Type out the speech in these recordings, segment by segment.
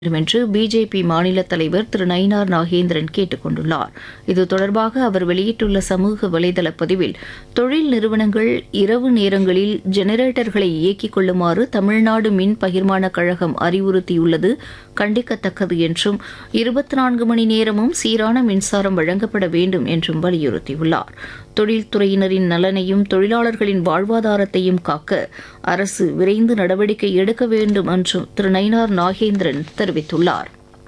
வேண்டும் என்று பிஜேபி மாநில தலைவர் திரு நயினார் நாகேந்திரன் கேட்டுக் கொண்டுள்ளார் இது தொடர்பாக அவர் வெளியிட்டுள்ள சமூக வலைதள பதிவில் தொழில் நிறுவனங்கள் இரவு நேரங்களில் ஜெனரேட்டர்களை இயக்கிக் கொள்ளுமாறு தமிழ்நாடு மின் பகிர்மான கழகம் அறிவுறுத்தியுள்ளது கண்டிக்கத்தக்கது என்றும் இருபத்தி நான்கு மணி நேரமும் சீரான மின்சாரம் வழங்கப்பட வேண்டும் என்றும் வலியுறுத்தியுள்ளார் தொழில்துறையினரின் நலனையும் தொழிலாளர்களின் வாழ்வாதாரத்தையும் காக்க அரசு விரைந்து நடவடிக்கை எடுக்க வேண்டும் என்றும் திரு நயினார் நாகேந்திரன் தெரிவித்துள்ளார்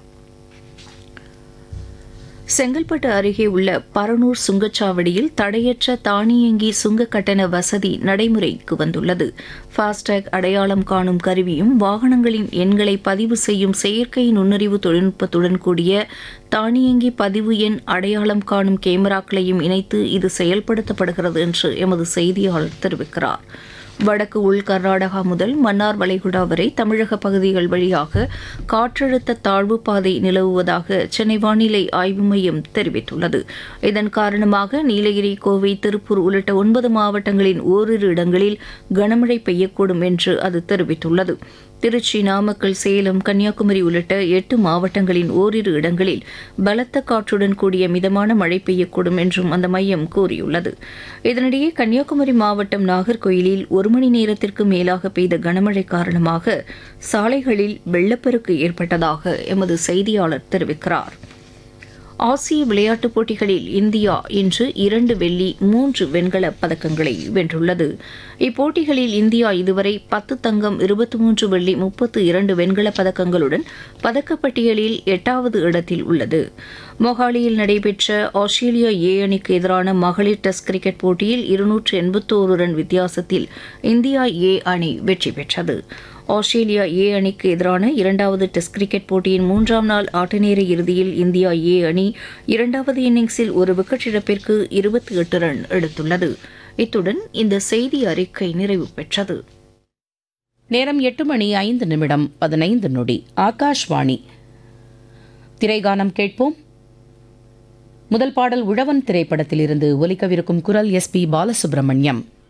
செங்கல்பட்டு அருகே உள்ள பரனூர் சுங்கச்சாவடியில் தடையற்ற தானியங்கி சுங்க கட்டண வசதி நடைமுறைக்கு வந்துள்ளது ஃபாஸ்டேக் அடையாளம் காணும் கருவியும் வாகனங்களின் எண்களை பதிவு செய்யும் செயற்கை நுண்ணறிவு தொழில்நுட்பத்துடன் கூடிய தானியங்கி பதிவு எண் அடையாளம் காணும் கேமராக்களையும் இணைத்து இது செயல்படுத்தப்படுகிறது என்று எமது செய்தியாளர் தெரிவிக்கிறார் வடக்கு உள் கர்நாடகா முதல் மன்னார் வளைகுடா வரை தமிழக பகுதிகள் வழியாக காற்றழுத்த தாழ்வு பாதை நிலவுவதாக சென்னை வானிலை ஆய்வு மையம் தெரிவித்துள்ளது இதன் காரணமாக நீலகிரி கோவை திருப்பூர் உள்ளிட்ட ஒன்பது மாவட்டங்களின் ஓரிரு இடங்களில் கனமழை பெய்யக்கூடும் என்று அது தெரிவித்துள்ளது திருச்சி நாமக்கல் சேலம் கன்னியாகுமரி உள்ளிட்ட எட்டு மாவட்டங்களின் ஓரிரு இடங்களில் பலத்த காற்றுடன் கூடிய மிதமான மழை பெய்யக்கூடும் என்றும் அந்த மையம் கூறியுள்ளது இதனிடையே கன்னியாகுமரி மாவட்டம் நாகர்கோயிலில் ஒரு மணி நேரத்திற்கு மேலாக பெய்த கனமழை காரணமாக சாலைகளில் வெள்ளப்பெருக்கு ஏற்பட்டதாக எமது செய்தியாளர் தெரிவிக்கிறார் ஆசிய விளையாட்டுப் போட்டிகளில் இந்தியா இன்று இரண்டு வெள்ளி மூன்று வெண்கலப் பதக்கங்களை வென்றுள்ளது இப்போட்டிகளில் இந்தியா இதுவரை பத்து தங்கம் இருபத்தி மூன்று வெள்ளி முப்பத்து இரண்டு வெண்கலப் பதக்கங்களுடன் பதக்கப்பட்டியலில் எட்டாவது இடத்தில் உள்ளது மொஹாலியில் நடைபெற்ற ஆஸ்திரேலியா ஏ அணிக்கு எதிரான மகளிர் டெஸ்ட் கிரிக்கெட் போட்டியில் இருநூற்று எண்பத்தோரு ரன் வித்தியாசத்தில் இந்தியா ஏ அணி வெற்றி பெற்றது ஆஸ்திரேலியா ஏ அணிக்கு எதிரான இரண்டாவது டெஸ்ட் கிரிக்கெட் போட்டியின் மூன்றாம் நாள் ஆட்டநேர இறுதியில் இந்தியா ஏ அணி இரண்டாவது இன்னிங்ஸில் ஒரு விக்கெட் இழப்பிற்கு இருபத்தி எட்டு ரன் எடுத்துள்ளது இத்துடன் இந்த செய்தி அறிக்கை நிறைவு பெற்றது நேரம் எட்டு மணி ஐந்து நிமிடம் பதினைந்து நொடி ஆகாஷ்வாணி திரைகானம் கேட்போம் முதல் பாடல் உழவன் திரைப்படத்திலிருந்து ஒலிக்கவிருக்கும் குரல் எஸ் பி பாலசுப்ரமணியம்